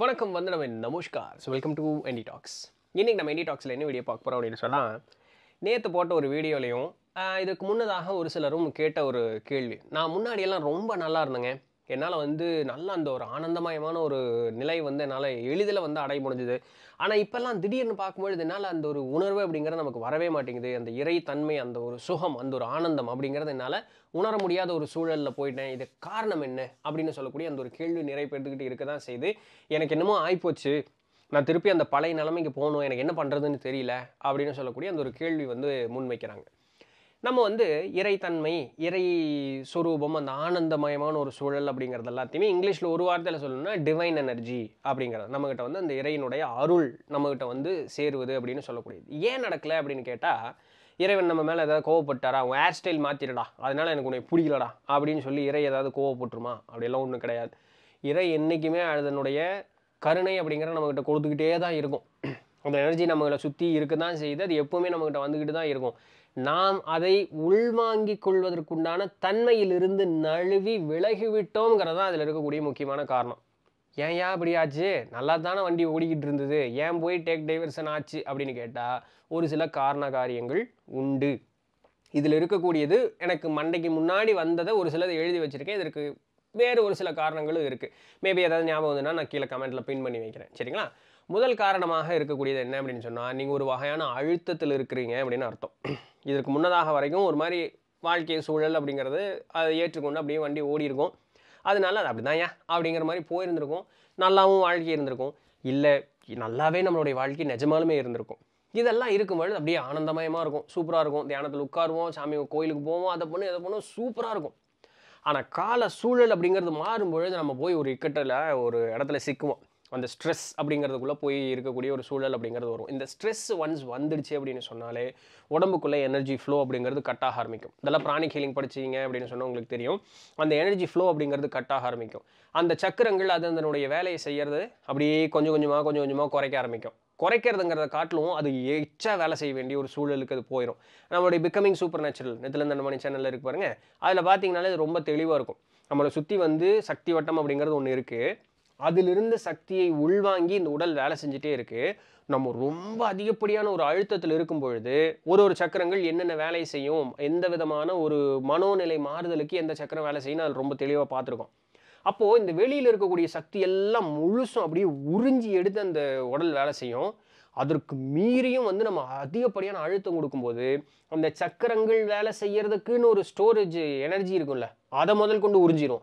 வணக்கம் வந்து நம்ம நமஸ்கார் so welcome to ND talks இன்னைக்கு நம்ம என்டி டாக்ஸில் என்ன வீடியோ பார்க்க போகிறோம் அப்படின்னு சொன்னால் நேற்று போட்ட ஒரு வீடியோலையும் ஆஹ், இதுக்கு முன்னதாக ஒரு சிலரும் கேட்ட ஒரு கேள்வி நான் முன்னாடியெல்லாம் ரொம்ப நல்லா இருந்தேங்க என்னால் வந்து நல்ல அந்த ஒரு ஆனந்தமயமான ஒரு நிலை வந்து என்னால் எளிதில் வந்து அடைய முடிஞ்சுது ஆனால் இப்போல்லாம் திடீர்னு பார்க்கும்பொழுது என்னால் அந்த ஒரு உணர்வு அப்படிங்கிறது நமக்கு வரவே மாட்டேங்குது அந்த இறைத்தன்மை அந்த ஒரு சுகம் அந்த ஒரு ஆனந்தம் அப்படிங்கிறது என்னால் உணர முடியாத ஒரு சூழலில் போயிட்டேன் இது காரணம் என்ன அப்படின்னு சொல்லக்கூடிய அந்த ஒரு கேள்வி நிறைவேற்றிக்கிட்டு இருக்க தான் செய்து எனக்கு என்னமோ ஆயிப்போச்சு நான் திருப்பி அந்த பழைய நிலைமைக்கு போகணும் எனக்கு என்ன பண்ணுறதுன்னு தெரியல அப்படின்னு சொல்லக்கூடிய அந்த ஒரு கேள்வி வந்து முன்வைக்கிறாங்க நம்ம வந்து இறைத்தன்மை இறை சொரூபம் அந்த ஆனந்தமயமான ஒரு சூழல் அப்படிங்கிறது எல்லாத்தையுமே இங்கிலீஷில் ஒரு வார்த்தையில் சொல்லணும்னா டிவைன் எனர்ஜி அப்படிங்கிறது நம்மகிட்ட வந்து அந்த இறையினுடைய அருள் நம்மகிட்ட வந்து சேருவது அப்படின்னு சொல்லக்கூடியது ஏன் நடக்கலை அப்படின்னு கேட்டால் இறைவன் நம்ம மேலே ஏதாவது கோவப்பட்டாரா உன் ஹேர் ஸ்டைல் மாற்றிடடா அதனால எனக்கு உன்னை பிடிக்கலடா அப்படின்னு சொல்லி இறை ஏதாவது கோவப்பட்டுருமா அப்படியெல்லாம் ஒன்றும் கிடையாது இறை என்றைக்குமே அதனுடைய கருணை அப்படிங்கிற நம்மகிட்ட கொடுத்துக்கிட்டே தான் இருக்கும் அந்த எனர்ஜி நம்மளை சுற்றி இருக்க தான் செய்யுது அது எப்போவுமே நம்மகிட்ட வந்துக்கிட்டு தான் இருக்கும் நாம் அதை உள்வாங்கிக் கொள்வதற்குண்டான தன்மையிலிருந்து நழுவி விலகிவிட்டோங்கிறது தான் அதில் இருக்கக்கூடிய முக்கியமான காரணம் ஏன் ஏன் இப்படி ஆச்சு நல்லா தானே வண்டி ஓடிக்கிட்டு இருந்தது ஏன் போய் டேக் டைவர்ஷன் ஆச்சு அப்படின்னு கேட்டால் ஒரு சில காரண காரியங்கள் உண்டு இதில் இருக்கக்கூடியது எனக்கு மண்டைக்கு முன்னாடி வந்ததை ஒரு சிலதை எழுதி வச்சுருக்கேன் இதற்கு வேறு ஒரு சில காரணங்களும் இருக்குது மேபி ஏதாவது ஞாபகம் வந்துன்னா நான் கீழே கமெண்ட்டில் பின் பண்ணி வைக்கிறேன் சரிங்களா முதல் காரணமாக இருக்கக்கூடியது என்ன அப்படின்னு சொன்னால் நீங்கள் ஒரு வகையான அழுத்தத்தில் இருக்கிறீங்க அப்படின்னு அர்த்தம் இதற்கு முன்னதாக வரைக்கும் ஒரு மாதிரி வாழ்க்கை சூழல் அப்படிங்கிறது அதை ஏற்றுக்கொண்டு அப்படியே வண்டி ஓடி இருக்கும் அதனால அது அப்படிதான் ஏன் அப்படிங்கிற மாதிரி போயிருந்திருக்கும் நல்லாவும் வாழ்க்கை இருந்திருக்கும் இல்லை நல்லாவே நம்மளுடைய வாழ்க்கை நிஜமாலுமே இருந்திருக்கும் இதெல்லாம் இருக்கும்பொழுது அப்படியே ஆனந்தமயமாக இருக்கும் சூப்பராக இருக்கும் தியானத்தில் உட்காருவோம் சாமி கோயிலுக்கு போவோம் அதை பண்ணு இதை பண்ணுவோம் சூப்பராக இருக்கும் ஆனால் கால சூழல் அப்படிங்கிறது மாறும்பொழுது நம்ம போய் ஒரு இக்கட்டில் ஒரு இடத்துல சிக்குவோம் அந்த ஸ்ட்ரெஸ் அப்படிங்கிறதுக்குள்ளே போய் இருக்கக்கூடிய ஒரு சூழல் அப்படிங்கிறது வரும் இந்த ஸ்ட்ரெஸ் ஒன்ஸ் வந்துடுச்சு அப்படின்னு சொன்னாலே உடம்புக்குள்ளே எனர்ஜி ஃப்ளோ அப்படிங்கிறது கட் ஆக ஆரம்பிக்கும் இதெல்லாம் ப்ராணிக் ஹீலிங் படிச்சீங்க அப்படின்னு சொன்னால் உங்களுக்கு தெரியும் அந்த எனர்ஜி ஃப்ளோ அப்படிங்கிறது கட் ஆக ஆரம்பிக்கும் அந்த சக்கரங்கள் அது அதனுடைய வேலையை செய்யறது அப்படியே கொஞ்சம் கொஞ்சமாக கொஞ்சம் கொஞ்சமாக குறைக்க ஆரம்பிக்கும் குறைக்கிறதுங்கிறத காட்டிலும் அது எச்சா வேலை செய்ய வேண்டிய ஒரு சூழலுக்கு அது போயிடும் நம்மளுடைய பிகமிங் சூப்பர் நேச்சுரல் நித்திலந்த மணி சேனலில் இருக்கு பாருங்க அதில் பார்த்தீங்கனாலே இது ரொம்ப தெளிவாக இருக்கும் நம்மளை சுற்றி வந்து சக்தி வட்டம் அப்படிங்கிறது ஒன்று இருக்குது அதிலிருந்து சக்தியை உள்வாங்கி இந்த உடல் வேலை செஞ்சுட்டே இருக்கு நம்ம ரொம்ப அதிகப்படியான ஒரு அழுத்தத்தில் இருக்கும் பொழுது ஒரு ஒரு சக்கரங்கள் என்னென்ன வேலையை செய்யும் எந்த விதமான ஒரு மனோநிலை மாறுதலுக்கு எந்த சக்கரம் வேலை செய்யணும் அது ரொம்ப தெளிவாக பார்த்துருக்கோம் அப்போது இந்த வெளியில் இருக்கக்கூடிய சக்தி எல்லாம் முழுசும் அப்படியே உறிஞ்சி எடுத்து அந்த உடல் வேலை செய்யும் அதற்கு மீறியும் வந்து நம்ம அதிகப்படியான அழுத்தம் கொடுக்கும்போது அந்த சக்கரங்கள் வேலை செய்யறதுக்குன்னு ஒரு ஸ்டோரேஜ் எனர்ஜி இருக்கும்ல அதை முதல் கொண்டு உறிஞ்சிரும்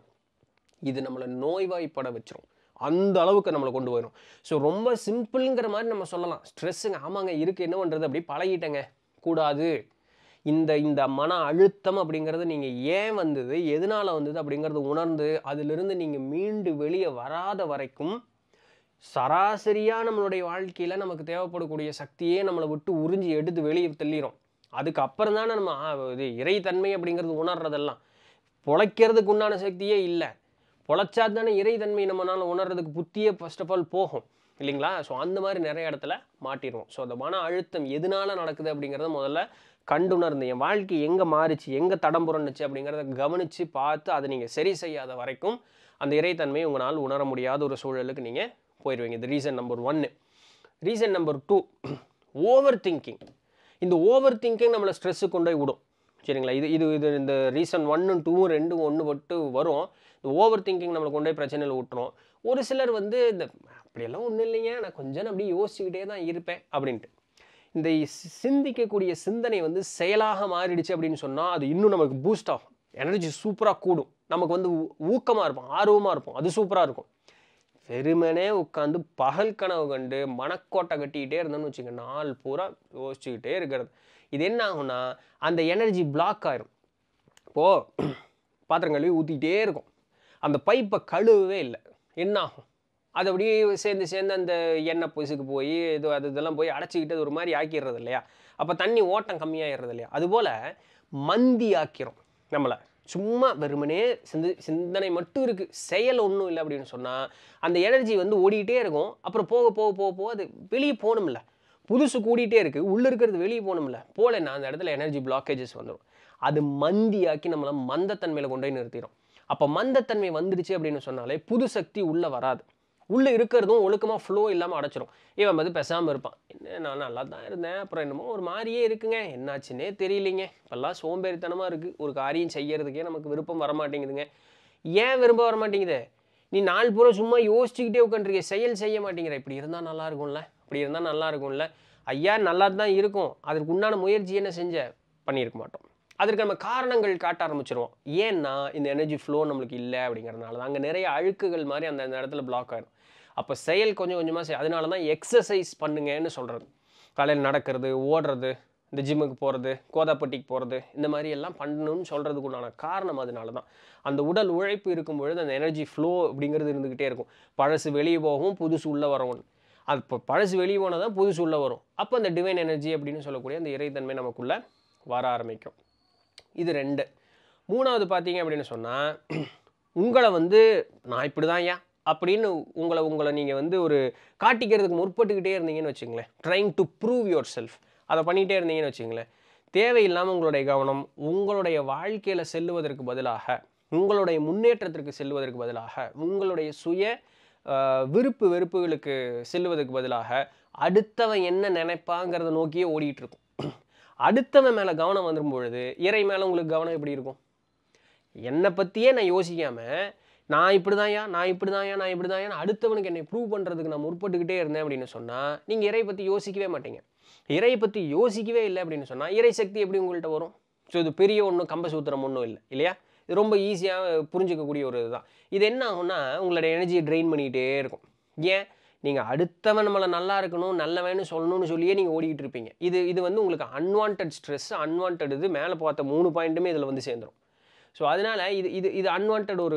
இது நம்மளை நோய்வாய்ப்பட வச்சிரும் அந்த அளவுக்கு நம்மளை கொண்டு போயிடும் ஸோ ரொம்ப சிம்பிளுங்கிற மாதிரி நம்ம சொல்லலாம் ஸ்ட்ரெஸ்ஸுங்க ஆமாங்க இருக்குது என்ன பண்ணுறது அப்படி பழகிட்டேங்க கூடாது இந்த இந்த மன அழுத்தம் அப்படிங்கிறது நீங்கள் ஏன் வந்தது எதனால் வந்தது அப்படிங்கிறது உணர்ந்து அதிலிருந்து நீங்கள் மீண்டு வெளியே வராத வரைக்கும் சராசரியாக நம்மளுடைய வாழ்க்கையில் நமக்கு தேவைப்படக்கூடிய சக்தியே நம்மளை விட்டு உறிஞ்சி எடுத்து வெளியே தள்ளிடும் அதுக்கு அப்புறம் தானே நம்ம ஆ, இது இறைத்தன்மை அப்படிங்கிறது உணர்றதெல்லாம் பொழைக்கிறதுக்கு உண்டான சக்தியே இல்லை பொழைச்சா தானே இறைத்தன்மை நம்மளால உணர்றதுக்கு புத்தியே ஃபர்ஸ்ட் ஆஃப் ஆல் போகும் இல்லைங்களா ஸோ அந்த மாதிரி நிறைய இடத்துல மாட்டிடுவோம் ஸோ அந்த மன அழுத்தம் எதனால நடக்குது அப்படிங்கிறத முதல்ல கண்டுணர்ந்து என் வாழ்க்கை எங்கே மாறிச்சு எங்கே தடம் புரண்டுச்சு அப்படிங்கிறத கவனித்து பார்த்து அதை நீங்கள் சரி செய்யாத வரைக்கும் அந்த இறைத்தன்மையை உங்களால் உணர முடியாத ஒரு சூழலுக்கு நீங்கள் போயிடுவீங்க இது ரீசன் நம்பர் ஒன்று reason number two overthinking இந்த ஓவர் திங்கிங் நம்மளை ஸ்ட்ரெஸ்ஸு கொண்டு போய் விடும் சரிங்களா இது இது இது இந்த ரீசன் ஒன்று டூவும் ரெண்டும் ஒன்று பட்டு வரும் இந்த ஓவர் திங்கிங் நம்மளை கொண்டு போய் பிரச்சனையில் விட்டுரும் ஒரு சிலர் வந்து இந்த அப்படியெல்லாம் ஒன்றும் இல்லைங்க நான் கொஞ்சம் அப்படியே யோசிச்சுக்கிட்டே தான் இருப்பேன் அப்படின்ட்டு இந்த சி- சிந்திக்கக்கூடிய சிந்தனை வந்து செயலாக மாறிடுச்சு அப்படின்னு சொன்னால் அது இன்னும் நமக்கு பூஸ்ட் ஆகும் எனர்ஜி சூப்பராக கூடும் நமக்கு வந்து ஊக்கமாக இருப்போம் ஆர்வமாக இருப்போம் அது சூப்பராக இருக்கும் வெறுமனே உட்காந்து பகல் கனவு கண்டு மனக்கோட்டை கட்டிக்கிட்டே இருந்தோம்னு வச்சுங்க நாள் பூரா யோசிச்சுக்கிட்டே இருக்கிறது இது என்ன ஆகும்னா அந்த எனர்ஜி பிளாக் ஆயிரும் இப்போது பாத்திரம் கழுவி ஊற்றிக்கிட்டே இருக்கும் அந்த பைப்பை கழுவவே இல்லை என்ன ஆகும் அது அப்படியே சேர்ந்து சேர்ந்து அந்த எண்ணெய் பிசுக்கு போய் இது அது இதெல்லாம் போய் அடைச்சிக்கிட்டு அது ஒரு மாதிரி ஆக்கிடுறது இல்லையா அப்போ தண்ணி ஓட்டம் கம்மியாகிடுறது இல்லையா அதுபோல் மந்தி ஆக்கிரும் நம்மளை சும்மா வெறுமனே சிந்து சிந்தனை மட்டும் இருக்குது செயல் ஒன்றும் இல்லை அப்படின்னு சொன்னால் அந்த எனர்ஜி வந்து ஓடிக்கிட்டே இருக்கும் அப்புறம் போக போக போக போக அது வெளியே போகணும்ல புதுசு கூடிட்டே இருக்குது உள்ளே இருக்கிறது வெளியே போகணும்ல போகலன்னா அந்த இடத்துல எனர்ஜி பிளாக்கேஜஸ் வந்துடும் அது மந்தியாக்கி நம்மளை மந்தத்தன்மையில் கொண்டு போய் நிறுத்திடும் அப்போ மந்தத்தன்மை வந்துடுச்சு அப்படின்னு சொன்னாலே புது சக்தி உள்ளே வராது உள்ளே இருக்கிறதும் ஒழுக்கமாக ஃப்ளோ இல்லாமல் அடைச்சிரும் இவன் வந்து பேசாமல் இருப்பான் என்ன நான் நல்லா தான் இருந்தேன் அப்புறம் என்னமோ ஒரு மாதிரியே இருக்குங்க என்னாச்சுன்னே தெரியலைங்க இப்போல்லாம் சோம்பேறித்தனமாக இருக்குது ஒரு காரியம் செய்யறதுக்கே நமக்கு விருப்பம் வரமாட்டேங்குதுங்க ஏன் விரும்ப வரமாட்டேங்குது நீ நாள் பூரா சும்மா யோசிச்சுக்கிட்டே உட்காந்துருக்க செயல் செய்ய மாட்டேங்கிற இப்படி இருந்தால் நல்லா இருக்கும்ல இப்படி இருந்தால் நல்லா இருக்கும்ல ஐயா நல்லா தான் இருக்கும் அதற்கு உண்டான முயற்சி என்ன செஞ்ச பண்ணியிருக்க மாட்டோம் அதற்கு நம்ம காரணங்கள் காட்ட ஆரம்பிச்சிருவோம் ஏன்னா இந்த எனர்ஜி ஃப்ளோ நம்மளுக்கு இல்லை அப்படிங்கிறதுனால தான் அங்கே நிறைய அழுக்குகள் மாதிரி அந்த அந்த இடத்துல பிளாக் ஆகிடும் அப்போ செயல் கொஞ்சம் கொஞ்சமாக செய் அதனால தான் எக்ஸசைஸ் பண்ணுங்கன்னு சொல்கிறது காலையில் நடக்கிறது ஓடுறது இந்த ஜிம்முக்கு போகிறது கோதாப்பட்டிக்கு போகிறது இந்த மாதிரி எல்லாம் பண்ணணும்னு சொல்கிறதுக்கு உண்டான காரணம் அதனால தான் அந்த உடல் உழைப்பு இருக்கும் பொழுது அந்த எனர்ஜி ஃப்ளோ அப்படிங்கிறது இருந்துக்கிட்டே இருக்கும் பழசு வெளியே போகும் புதுசு உள்ளே வரவும் அது இப்போ பழசு வெளியே போனால் தான் புதுசு உள்ளே வரும் அப்போ அந்த டிவைன் எனர்ஜி அப்படின்னு சொல்லக்கூடிய அந்த இறைத்தன்மை நமக்குள்ளே வர ஆரம்பிக்கும் இது ரெண்டு மூணாவது பார்த்தீங்க அப்படின்னு சொன்னால் உங்களை வந்து நான் இப்படி தான் ஏன் அப்படின்னு உங்களை உங்களை நீங்கள் வந்து ஒரு காட்டிக்கிறதுக்கு முற்பட்டுக்கிட்டே இருந்தீங்கன்னு வச்சுங்களேன் trying to prove yourself அதை பண்ணிகிட்டே இருந்தீங்கன்னு வச்சுங்களேன் தேவையில்லாமல் உங்களுடைய கவனம் உங்களுடைய வாழ்க்கையில் செல்லுவதற்கு பதிலாக உங்களுடைய முன்னேற்றத்திற்கு செல்வதற்கு பதிலாக உங்களுடைய சுய ஆஹ், விருப்பு வெறுப்புகளுக்கு செல்வதற்கு பதிலாக அடுத்தவன் என்ன நினைப்பாங்கிறத நோக்கியே ஓடிட்டு இருக்கும் அடுத்தவன் மேலே கவனம் வந்துடும் பொழுது இறை மேலே உங்களுக்கு கவனம் எப்படி இருக்கும் என்னை பற்றியே நான் யோசிக்காமல் நான் இப்படி தான்யா நான் இப்படி தான்யா நான் இப்படி தான்யா அடுத்தவனுக்கு என்னை ப்ரூவ் பண்ணுறதுக்கு நான் முற்பட்டுக்கிட்டே இருந்தேன் அப்படின்னு சொன்னால் நீங்கள் இறை பற்றி யோசிக்கவே மாட்டீங்க இறை பற்றி யோசிக்கவே இல்லை அப்படின்னு சொன்னால் இறை சக்தி எப்படி உங்கள்கிட்ட வரும் ஸோ இது பெரிய ஒன்றும் கம்பசூத்திரம் ஒன்றும் இல்லை இல்லையா இது ரொம்ப ஈஸியாக புரிஞ்சிக்கக்கூடிய ஒரு இதுதான் இது என்ன ஆகும்னா உங்களோட எனர்ஜியை ட்ரெயின் பண்ணிக்கிட்டே இருக்கும் ஏன் நீங்கள் அடுத்தவன் நம்மளை நல்லா இருக்கணும் நல்லவன்னு சொல்லணும்னு சொல்லியே நீங்கள் ஓடிக்கிட்டு இருப்பீங்க இது இது வந்து உங்களுக்கு அன்வான்ட் ஸ்ட்ரெஸ் அன்வான்ட் இது மேலே பார்த்த மூணு பாயிண்ட்டுமே இதில் வந்து சேர்ந்துரும் ஸோ அதனால் இது இது இது அன்வான்ட் ஒரு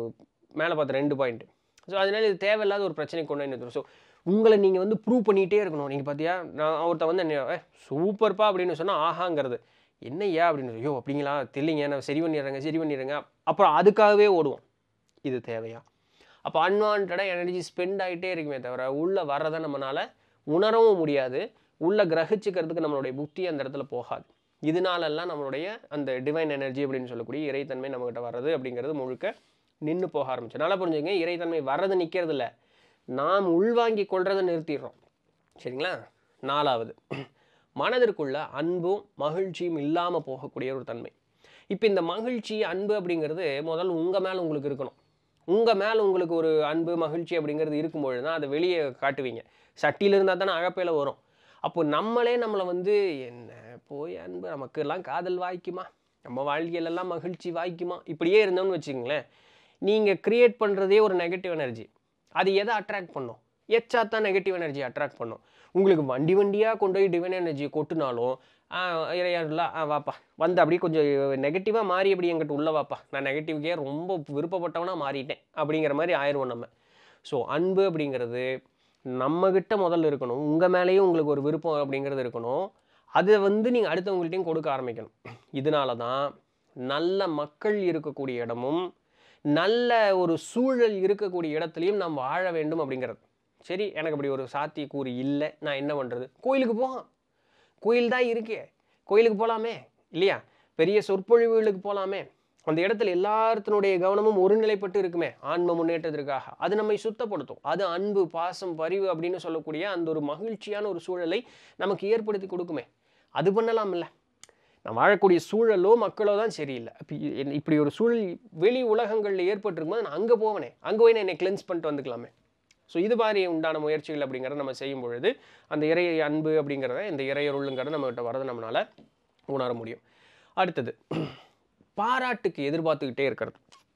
மேலே பார்த்த ரெண்டு பாயிண்ட் ஸோ அதனால் இது தேவையில்லாத ஒரு பிரச்சனை கொண்டு வந்து நிறுத்தும் ஸோ உங்களை நீங்கள் வந்து ப்ரூவ் பண்ணிகிட்டே இருக்கணும் நீங்கள் பார்த்தியா நான் ஒருத்தன் வந்து என்ன சூப்பர்ப்பா அப்படின்னு சொன்னால் ஆஹாங்கிறது என்னய்யா அப்படின்னு ஐயோ அப்படிங்களா தெரியலிங்க நான் சரி பண்ணிடுறேங்க சரி பண்ணிடுறேங்க அப்புறம் அதுக்காகவே ஓடுவோம் இது தேவையா அப்போ அன்வான்டாக எனர்ஜி ஸ்பெண்ட் ஆகிட்டே இருக்குமே தவிர உள்ளே வர்றதை நம்மளால் உணரவும் முடியாது உள்ளே கிரகிச்சுக்கிறதுக்கு நம்மளுடைய புத்தி அந்த இடத்துல போகாது இதனாலெல்லாம் நம்மளுடைய அந்த டிவைன் எனர்ஜி அப்படின்னு சொல்லக்கூடிய இறைத்தன்மை நம்மகிட்ட வர்றது அப்படிங்கிறது முழுக்க நின்று போக ஆரம்பிச்சு நல்லா புரிஞ்சுங்க இறைத்தன்மை வர்றது நிற்கிறது இல்லை நாம் உள்வாங்கி கொள்றதை நிறுத்திடுறோம் சரிங்களா நாலாவது மனதிற்குள்ள அன்பும் மகிழ்ச்சியும் இல்லாமல் போகக்கூடிய ஒரு தன்மை இப்போ இந்த மகிழ்ச்சி அன்பு அப்படிங்கிறது முதல்ல உங்கள் மேலே உங்களுக்கு இருக்கணும் உங்கள் மேலே உங்களுக்கு ஒரு அன்பு மகிழ்ச்சி அப்படிங்கிறது இருக்கும்பொழுது தான் அதை வெளியே காட்டுவீங்க சட்டியில் இருந்தால் தானே அகப்பையில் வரும் அப்போ நம்மளே நம்மளை வந்து என்ன போய் அன்பு நமக்கெல்லாம் காதல் வாய்க்குமா நம்ம வாழ்க்கையிலெல்லாம் மகிழ்ச்சி வாய்க்குமா இப்படியே இருந்தோம்னு வச்சுக்கோங்களேன் நீங்கள் க்ரியேட் பண்ணுறதே ஒரு நெகட்டிவ் எனர்ஜி அது எதை அட்ராக்ட் பண்ணும் எச்சா தான் நெகட்டிவ் எனர்ஜி அட்ராக்ட் பண்ணும் உங்களுக்கு வண்டி வண்டியாக கொண்டு போய் டிவைன் எனர்ஜியை கொட்டினாலும் இறையாருல ஆ வாப்பா வந்து அப்படியே கொஞ்சம் நெகட்டிவாக மாறி அப்படி எங்கிட்ட உள்ள வாப்பா நான் நெகட்டிவ்க்கே ரொம்ப விருப்பப்பட்டவனா மாறிட்டேன் அப்படிங்கிற மாதிரி ஆயிடுவோம் நம்ம ஸோ அன்பு அப்படிங்கிறது நம்மக்கிட்ட முதல்ல இருக்கணும் உங்கள் மேலேயும் உங்களுக்கு ஒரு விருப்பம் அப்படிங்கிறது இருக்கணும் அதை வந்து நீங்கள் அடுத்தவங்கள்ட்டையும் கொடுக்க ஆரம்பிக்கணும் இதனால தான் நல்ல மக்கள் இருக்கக்கூடிய இடமும் நல்ல ஒரு சூழல் இருக்கக்கூடிய இடத்துலையும் நாம் வாழ வேண்டும் அப்படிங்கிறது சரி எனக்கு அப்படி ஒரு சாத்தியக்கூறு இல்லை நான் என்ன பண்ணுறது கோயிலுக்கு போகலாம் கோயில் தான் இருக்கே கோயிலுக்கு போகலாமே இல்லையா பெரிய சொற்பொழிவுகளுக்கு போகலாமே அந்த இடத்துல எல்லாத்தினுடைய கவனமும் ஒருநிலைப்பட்டு இருக்குமே ஆன்ம முன்னேற்றத்திற்காக அது நம்மை சுத்தப்படுத்தும் அது அன்பு பாசம் பரிவு அப்படின்னு சொல்லக்கூடிய அந்த ஒரு மகிழ்ச்சியான ஒரு சூழலை நமக்கு ஏற்படுத்தி கொடுக்குமே அது பண்ணலாம் இல்லை நான் வாழக்கூடிய சூழலோ மக்களோ தான் சரியில்லை அப்ப இ- என்ன- இப்படி ஒரு சூழல் வெளி உலகங்களில் ஏற்பட்டிருக்கும்போது நான் அங்கே போவனே அங்கே போய் நான் என்னை கிளென்ஸ் பண்ணிட்டு வந்துக்கலாமே ஸோ இது மாதிரி உண்டான முயற்சிகள் அப்படிங்கிறத நம்ம செய்யும் பொழுது அந்த இறை அன்பு அப்படிங்கிறத இந்த இறையருளுங்கிறத நம்மகிட்ட வரதை நம்மளால் உணர முடியும் அடுத்தது பாராட்டுக்கு எதிர்பார்த்துக்கிட்டே இருக்கிறது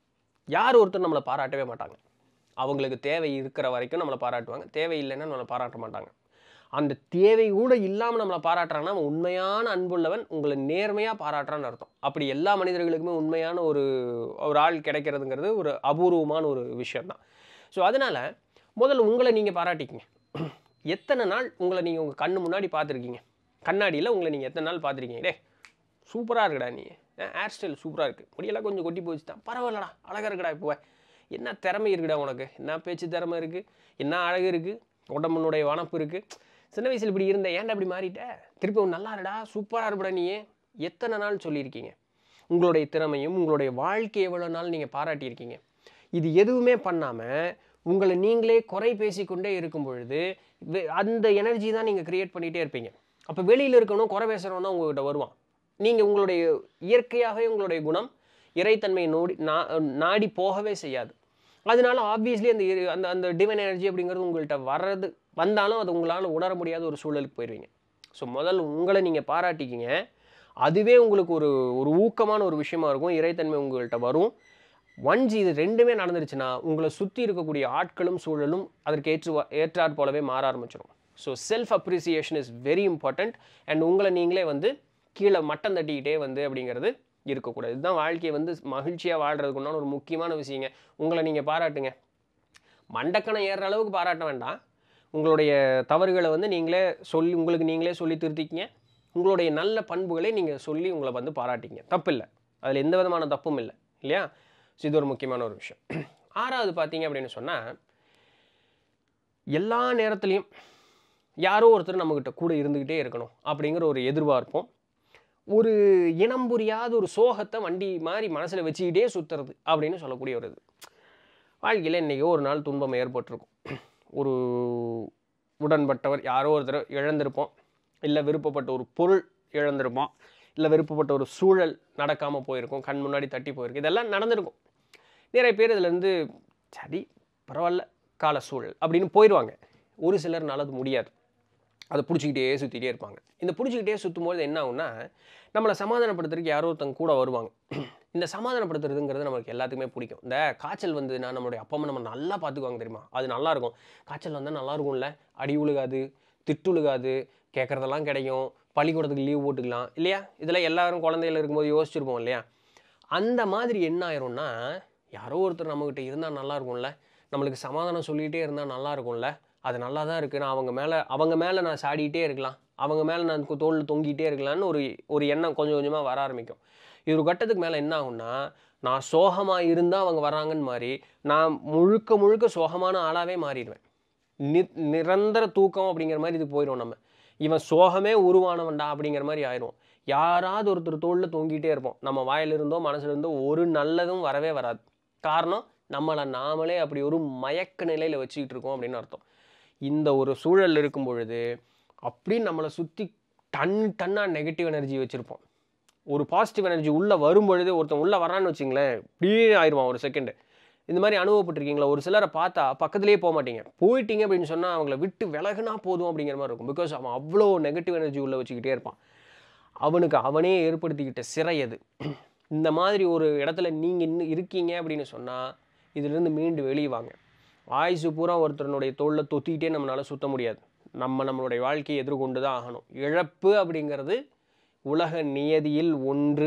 யார் ஒருத்தர் நம்மளை பாராட்டவே மாட்டாங்க அவங்களுக்கு தேவை இருக்கிற வரைக்கும் நம்மளை பாராட்டுவாங்க தேவை இல்லைன்னா நம்மளை பாராட்ட மாட்டாங்க அந்த தேவை கூட இல்லாமல் நம்மளை பாராட்டுறாங்கன்னா அவன் உண்மையான அன்புள்ளவன் உங்களை நேர்மையாக பாராட்டுறான்னு அர்த்தம் அப்படி எல்லா மனிதர்களுக்குமே உண்மையான ஒரு ஒரு ஆள் கிடைக்கிறதுங்கிறது ஒரு அபூர்வமான ஒரு விஷயம்தான் ஸோ அதனால் முதல்ல உங்களை நீங்கள் பாராட்டிக்கங்க எத்தனை நாள் உங்களை நீங்கள் உங்கள் கண்ணு முன்னாடி பார்த்துருக்கீங்க கண்ணாடியில் உங்களை நீங்கள் எத்தனை நாள் பார்த்துருக்கீங்க டே சூப்பராக இருக்குடா நீ ஹேர் ஸ்டைல் சூப்பராக இருக்குது முடியெல்லாம் கொஞ்சம் கொட்டி போச்சு தான் பரவாயில்லடா அழகாக இருக்குடா இப்போ என்ன திறமை இருக்குடா உனக்கு என்ன பேச்சு திறமை இருக்குது என்ன அழகு இருக்குது உடம்புனுடைய வனப்பு இருக்குது சின்ன வயசில் இப்படி இருந்த ஏன்டா இப்படி மாறிட்ட திருப்பி உன் நல்லா இருடா சூப்பராக இருப்படா நீ எத்தனை நாள் சொல்லியிருக்கீங்க உங்களுடைய திறமையும் உங்களுடைய வாழ்க்கை எவ்வளோ நாள் நீங்கள் பாராட்டியிருக்கீங்க இது எதுவுமே பண்ணாமல் உங்களை நீங்களே குறை பேசிக்கொண்டே இருக்கும் பொழுது வெ- அந்த எனர்ஜி தான் நீங்கள் கிரியேட் பண்ணிகிட்டே இருப்பீங்க அப்போ வெளியில் இருக்கணும் குறை பேசுகிறவன் தான் உங்ககிட்ட வருவான் நீங்கள் உங்களுடைய இயற்கையாகவே உங்களுடைய குணம் இறைத்தன்மையை நோடி நா- நாடி போகவே செய்யாது அதனால ஆப்வியஸ்லி அந்த இரு- அந்த அந்த டிவைன் எனர்ஜி அப்படிங்கிறது உங்கள்கிட்ட வர்றது வந்தாலும் அது உங்களால் உணர முடியாத ஒரு சூழலுக்கு போயிடுவீங்க ஸோ முதல்ல உங்களை நீங்கள் பாராட்டிக்கிங்க அதுவே உங்களுக்கு ஒரு ஒரு ஊக்கமான ஒரு விஷயமா இருக்கும் இறைத்தன்மை உங்கள்கிட்ட வரும் ஒன்ஸ் இது ரெண்டுமே நடந்துருச்சுன்னா உங்களை சுற்றி இருக்கக்கூடிய ஆட்களும் சூழலும் அதற்கு ஏற்று ஏற்றாற் போலவே மாற ஆரம்பிச்சிடும் so self appreciation is very important and உங்களை நீங்களே வந்து கீழே மட்டம் தட்டிக்கிட்டே வந்து அப்படிங்கிறது இருக்கக்கூடாது இதுதான் வாழ்க்கையை வந்து மகிழ்ச்சியாக வாழ்கிறதுக்கு உண்டான ஒரு முக்கியமான விஷயங்க உங்களை நீங்கள் பாராட்டுங்க மண்டக்கணம் ஏறுற அளவுக்கு பாராட்ட வேண்டாம் உங்களுடைய தவறுகளை வந்து நீங்களே சொல்லி உங்களுக்கு நீங்களே சொல்லி திருத்திக்கிங்க உங்களுடைய நல்ல பண்புகளை நீங்கள் சொல்லி உங்களை வந்து பாராட்டிங்க தப்பு இல்லை அதில் எந்த விதமான தப்பும் இல்லை இல்லையா ஸோ இது ஒரு முக்கியமான ஒரு விஷயம் ஆறாவது பார்த்தீங்க அப்படின்னு சொன்னால் எல்லா நேரத்துலையும் யாரோ ஒருத்தர் நம்மக்கிட்ட கூட இருந்துக்கிட்டே இருக்கணும் அப்படிங்கிற ஒரு எதிர்பார்ப்பும் ஒரு இனம் புரியாத ஒரு சோகத்தை வண்டி மாதிரி மனசில் வச்சுக்கிட்டே சுற்றுறது அப்படின்னு சொல்லக்கூடிய ஒரு இது வாழ்க்கையில் இன்றைக்கோ ஒரு நாள் துன்பம் ஏற்பட்டிருக்கும் ஒரு உடன்பட்டவர் யாரோ ஒருத்தர் இழந்திருப்போம் இல்லை விருப்பப்பட்ட ஒரு பொருள் இழந்திருப்போம் இல்லை விருப்பப்பட்ட ஒரு சூழல் நடக்காமல் போயிருக்கும் கண் முன்னாடி தட்டி போயிருக்கு இதெல்லாம் நடந்திருக்கும் நிறைய பேர் இதுலேருந்து சரி பரவாயில்ல கால சூழல் அப்படின்னு போயிடுவாங்க ஒரு சிலர்னால அது முடியாது அதை பிடிச்சிக்கிட்டே சுற்றிக்கிட்டே இருப்பாங்க இந்த பிடிச்சிக்கிட்டே சுற்றும்போது என்ன ஆகும்னா நம்மளை சமாதானப்படுத்துறதுக்கு யாரோ ஒருத்தங்க கூட வருவாங்க இந்த சமாதானப்படுத்துறதுங்கிறது நமக்கு எல்லாத்துக்குமே பிடிக்கும் இந்த காய்ச்சல் வந்ததுன்னா நம்மளுடைய அப்பா அம்மா நம்ம நல்லா பார்த்துக்குவாங்க தெரியுமா அது நல்லா இருக்கும் காய்ச்சல் வந்தால் நல்லா இருக்கும்ல அடி உழுகாது திட்டு உழுகாது கேட்குறதெல்லாம் கிடைக்கும் பள்ளிக்கூடத்துக்கு லீவ் போட்டுக்கலாம் இல்லையா இதெல்லாம் எல்லாரும் குழந்தையில இருக்கும்போது யோசிச்சிருப்போம் இல்லையா அந்த மாதிரி என்ன ஆயிரும்னா யாரோ ஒருத்தர் நம்மக்கிட்ட இருந்தால் நல்லா இருக்கும்ல நம்மளுக்கு சமாதானம் சொல்லிகிட்டே இருந்தால் நல்லா இருக்கும்ல அது நல்லா தான் இருக்குது நான் அவங்க மேலே அவங்க மேலே நான் சாடிக்கிட்டே இருக்கலாம் அவங்க மேலே நான் தோளில் தொங்கிட்டே இருக்கலாம்னு ஒரு ஒரு எண்ணம் கொஞ்சம் கொஞ்சமாக வர ஆரம்பிக்கும் இது ஒரு கட்டத்துக்கு மேலே என்ன ஆகும்னா நான் சோகமாக இருந்தால் அவங்க வராங்கன்னு மாதிரி நான் முழுக்க முழுக்க சோகமான ஆளாகவே மாறிடுவேன் நி நிரந்தர தூக்கம் அப்படிங்கிற மாதிரி இது போயிடும் நம்ம இவன் சோகமே உருவானவன்டா அப்படிங்கிற மாதிரி ஆயிரும் யாராவது ஒருத்தர் தோளில் தொங்கிட்டே இருப்போம் நம்ம வாயிலிருந்தோ மனசுலேருந்தோ ஒரு நல்லதும் வரவே வராது காரணம் நம்மளை நாமளே அப்படி ஒரு மயக்க நிலையில் வச்சுக்கிட்டு இருக்கோம் அப்படின்னு அர்த்தம் இந்த ஒரு சூழல் இருக்கும் பொழுது அப்படி நம்மளை சுற்றி டன் டன்னாக நெகட்டிவ் எனர்ஜி வச்சுருப்போம் ஒரு பாசிட்டிவ் எனர்ஜி உள்ளே வரும் பொழுது ஒருத்தன் உள்ளே வரான்னு வச்சுங்களேன் இப்படியே ஆயிடுவான் ஒரு செகண்டு இந்த மாதிரி அனுபவப்பட்டிருக்கீங்களா ஒரு சிலரை பார்த்தா பக்கத்துலேயே போக மாட்டீங்க போயிட்டீங்க அப்படின்னு சொன்னால் அவங்கள விட்டு விலகுனா போதும் அப்படிங்கிற மாதிரி இருக்கும் பிகாஸ் அவன் அவ்வளோ நெகட்டிவ் எனர்ஜி உள்ளே வச்சுக்கிட்டே இருப்பான் அவனுக்கு அவனே ஏற்படுத்திக்கிட்ட சிறை அது இந்த மாதிரி ஒரு இடத்துல நீங்கள் இன்னும் இருக்கீங்க அப்படின்னு சொன்னால் இதிலிருந்து மீண்டு வெளியே வாங்க ஆயுசு பூரா ஒருத்தருடைய தோளில் தொத்திக்கிட்டே நம்மளால் சுத்த முடியாது நம்ம நம்மளுடைய வாழ்க்கையை எதிர்கொண்டு தான் ஆகணும் இழப்பு அப்படிங்கிறது உலக நியதியில் ஒன்று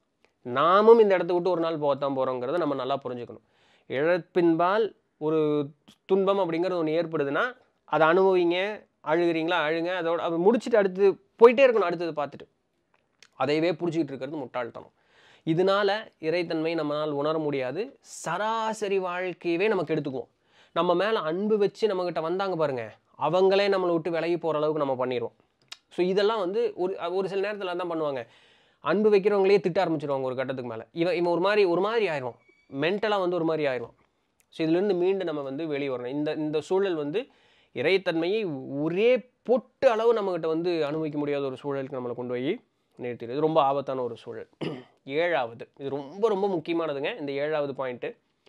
நாமும் இந்த இடத்த விட்டு ஒரு நாள் போகத்தான் போகிறோங்கிறத நம்ம நல்லா புரிஞ்சுக்கணும் இழப்பின்பால் ஒரு துன்பம் அப்படிங்கிறது ஒன்று ஏற்படுதுன்னா அதை அனுபவிங்க அழுகிறீங்களா அழுங்க அதோட அதை முடிச்சுட்டு அடுத்து போயிட்டே இருக்கணும் அடுத்தது பார்த்துட்டு அதையவே பிடிச்சிக்கிட்டு இருக்கிறது முட்டாள்தனம் இதனால இறைத்தன்மை நம்மளால் உணர முடியாது சராசரி வாழ்க்கையவே நமக்கு எடுத்துக்குவோம் நம்ம மேலே அன்பு வச்சு நம்மக்கிட்ட வந்தாங்க பாருங்க அவங்களே நம்மளை விட்டு விலகி போகிற அளவுக்கு நம்ம பண்ணிடுவோம் ஸோ இதெல்லாம் வந்து ஒரு ஒரு சில நேரத்தில் தான் பண்ணுவாங்க அன்பு வைக்கிறவங்களே திட்ட ஆரம்பிச்சிருவாங்க ஒரு கட்டத்துக்கு மேலே இவன் இவன் ஒரு மாதிரி ஒரு மாதிரி ஆயிடுவான் மென்டலாக வந்து ஒரு மாதிரி ஆயிடுவான் ஸோ இதுலேருந்து மீண்டு நம்ம வந்து வெளியே வரணும் இந்த இந்த சூழல் வந்து இறைத்தன்மையை ஒரே பொட்டு அளவு நம்மக்கிட்ட வந்து அனுபவிக்க முடியாத ஒரு சூழலுக்கு நம்மளை கொண்டு போய் நிறுத்திடுது இது ரொம்ப ஆபத்தான ஒரு சூழல் ஏழாவது இது ரொம்ப ரொம்ப முக்கியமானதுங்க இந்த ஏழாவது பாயிண்ட்டு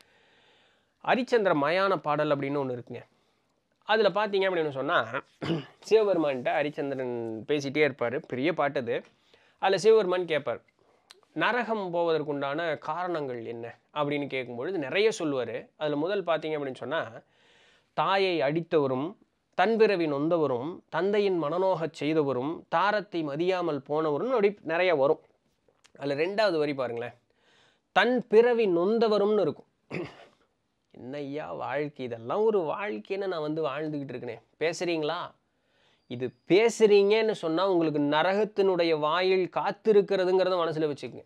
ஹரிச்சந்திர மயான பாடல் அப்படின்னு ஒன்று இருக்குங்க அதில் பார்த்தீங்க அப்படின்னு சொன்னால் சிவபெருமான்கிட்ட ஹரிச்சந்திரன் பேசிகிட்டே இருப்பார் பெரிய பாட்டு அது அதில் சிவபெருமான் கேட்பார் நரகம் போவதற்குண்டான காரணங்கள் என்ன அப்படின்னு கேட்கும்பொழுது நிறைய சொல்லுவார் அதில் முதல் பார்த்தீங்க அப்படின்னு சொன்னால் தாயை அடித்தவரும் தன்பிறவி நொந்தவரும் தந்தையின் மனநோகச் செய்தவரும் தாரத்தை மதியாமல் போனவரும் அப்படி நிறைய வரும் அதில் ரெண்டாவது வரி பாருங்களேன் தன் பிறவி நொந்தவரும்னு இருக்கும் என்ன ஐயா வாழ்க்கை இதெல்லாம் ஒரு வாழ்க்கைன்னு நான் வந்து வாழ்ந்துக்கிட்டு இருக்கேனே பேசுகிறீங்களா இது பேசுகிறீங்கன்னு சொன்னால் உங்களுக்கு நரகத்தினுடைய வாயில் காத்திருக்கிறதுங்கிறத மனசில் வச்சுக்கோங்க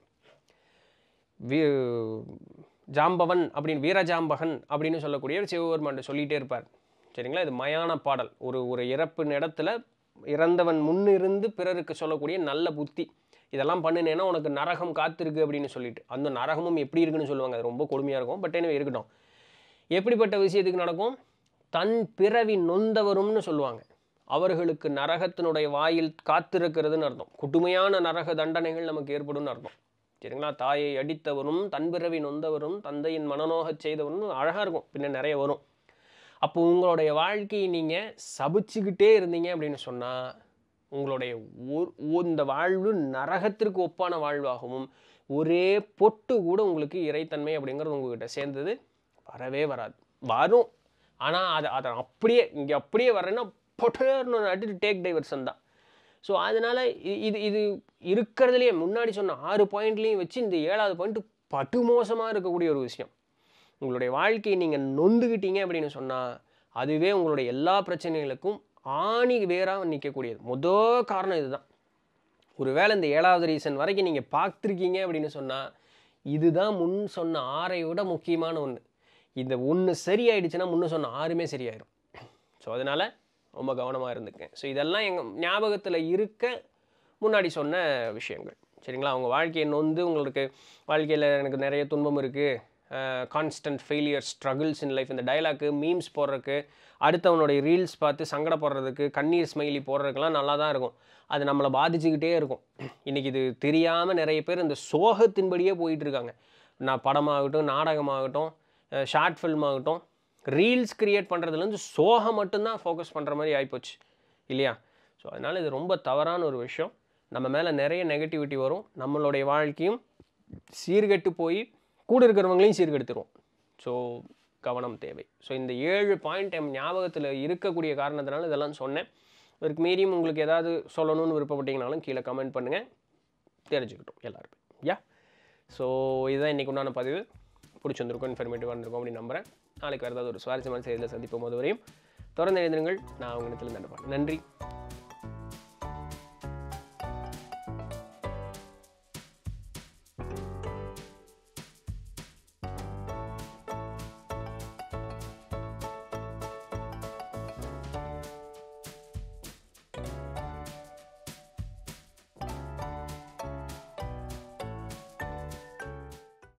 வீ ஜாம்பவன் அப்படின்னு வீரஜாம்பகன் அப்படின்னு சொல்லக்கூடிய சிவபெருமான் சொல்லிகிட்டே இருப்பார் சரிங்களா இது மயான பாடல் ஒரு ஒரு இறப்பு இடத்துல இறந்தவன் முன்னிருந்து பிறருக்கு சொல்லக்கூடிய நல்ல புத்தி இதெல்லாம் பண்ணினேன்னா உனக்கு நரகம் காத்திருக்கு அப்படின்னு சொல்லிட்டு அந்த நரகமும் எப்படி இருக்குன்னு சொல்லுவாங்க அது ரொம்ப கொடுமையாக இருக்கும் பட் எனவே இருக்கட்டும் எப்படிப்பட்ட விஷயத்துக்கு நடக்கும் தன் பிறவி நொந்தவரும்னு சொல்லுவாங்க அவர்களுக்கு நரகத்தினுடைய வாயில் காத்திருக்கிறதுன்னு அர்த்தம் கொடுமையான நரக தண்டனைகள் நமக்கு ஏற்படும்னு அர்த்தம் சரிங்களா தாயை அடித்தவரும் தன் பிறவி நொந்தவரும் தந்தையின் மனநோகச் செய்தவரும் அழகாக இருக்கும் பின்ன நிறைய வரும் அப்போ உங்களுடைய வாழ்க்கையை நீங்கள் சபிச்சுக்கிட்டே இருந்தீங்க அப்படின்னு சொன்னால் உங்களுடைய ஒரு ஒ- இந்த வாழ்வு நரகத்திற்கு ஒப்பான வாழ்வாகவும் ஒரே பொட்டு கூட உங்களுக்கு இறைத்தன்மை அப்படிங்கிறது உங்ககிட்ட சேர்ந்தது வரவே வராது வரும் ஆனால் அதை அதை அப்படியே இங்கே அப்படியே வரேன்னா பொட்டர்னு நட்டு டேக் டைவர்சன் தான் ஸோ அதனால் இது இது இருக்கிறதுலையே முன்னாடி சொன்ன ஆறு பாயிண்ட்லேயும் வச்சு இந்த ஏழாவது பாயிண்ட் பட்டு மோசமாக இருக்கக்கூடிய ஒரு விஷயம் உங்களுடைய வாழ்க்கையை நீங்கள் நொந்துக்கிட்டீங்க அப்படின்னு சொன்னால் அதுவே உங்களுடைய எல்லா பிரச்சனைகளுக்கும் ஆணி வேறாக நிற்கக்கூடியது மொதல் காரணம் இதுதான் ஒருவேளை இந்த ஏழாவது ரீசன் வரைக்கும் நீங்கள் பார்த்துருக்கீங்க அப்படின்னு சொன்னால் இதுதான் முன் சொன்ன ஆறை விட முக்கியமான ஒன்று இந்த ஒன்று சரியாயிடுச்சுன்னா முன்ன சொன்ன ஆறுமே சரியாயிடும் ஸோ அதனால் ரொம்ப கவனமாக இருந்துக்கேன் ஸோ இதெல்லாம் எங்கள் ஞாபகத்தில் இருக்க முன்னாடி சொன்ன விஷயங்கள் சரிங்களா அவங்க வாழ்க்கையை நொந்து உங்களுக்கு வாழ்க்கையில் எனக்கு நிறைய துன்பம் இருக்குது constant failure struggles in life இந்த டயலாக்கு மீம்ஸ் போடுறதுக்கு அடுத்தவனுடைய ரீல்ஸ் பார்த்து சங்கடப்படுறதுக்கு கண்ணீர் ஸ்மைலி போடுறதுக்கெல்லாம் நல்லா தான் இருக்கும் அது நம்மளை பாதிச்சுக்கிட்டே இருக்கும் இன்றைக்கி இது தெரியாமல் நிறைய பேர் இந்த சோகத்தின்படியே போயிட்டு இருக்காங்க நான் படமாகட்டும் நாடகமாகட்டும் ஷார்ட் ஃபில்ம் ஆகட்டும் ரீல்ஸ் கிரியேட் பண்ணுறதுலேருந்து சோகம் மட்டும்தான் ஃபோக்கஸ் பண்ணுற மாதிரி ஆகிப்போச்சு இல்லையா ஸோ அதனால் இது ரொம்ப தவறான ஒரு விஷயம் நம்ம மேலே நிறைய நெகட்டிவிட்டி வரும் நம்மளுடைய வாழ்க்கையும் சீர்கெட்டு போய் கூட இருக்கிறவங்களையும் சீர்கெடுத்துருவோம் ஸோ கவனம் தேவை ஸோ இந்த ஏழு பாயிண்ட் என் ஞாபகத்தில் இருக்கக்கூடிய காரணத்தினால இதெல்லாம் சொன்னேன் இதற்கு மீறியும் உங்களுக்கு ஏதாவது சொல்லணும்னு விருப்பப்பட்டீங்கனாலும் கீழே கமெண்ட் பண்ணுங்கள் தெரிஞ்சுக்கிட்டோம் எல்லாருமே யா ஸோ இதுதான் இன்றைக்கு உண்டான பதிவு பிடிச்சிருந்திருக்கும் இன்ஃபர்மேட்டிவாக இருந்திருக்கும் அப்படின்னு நம்புகிறேன் நாளைக்கு வேறு ஏதாவது ஒரு சுவாரஸ்யமான செய்தியில் சந்திப்போம் போது வரையும் தொடர்ந்து எழுந்திருங்கள் நான் உங்களிடத்தில் நன்றி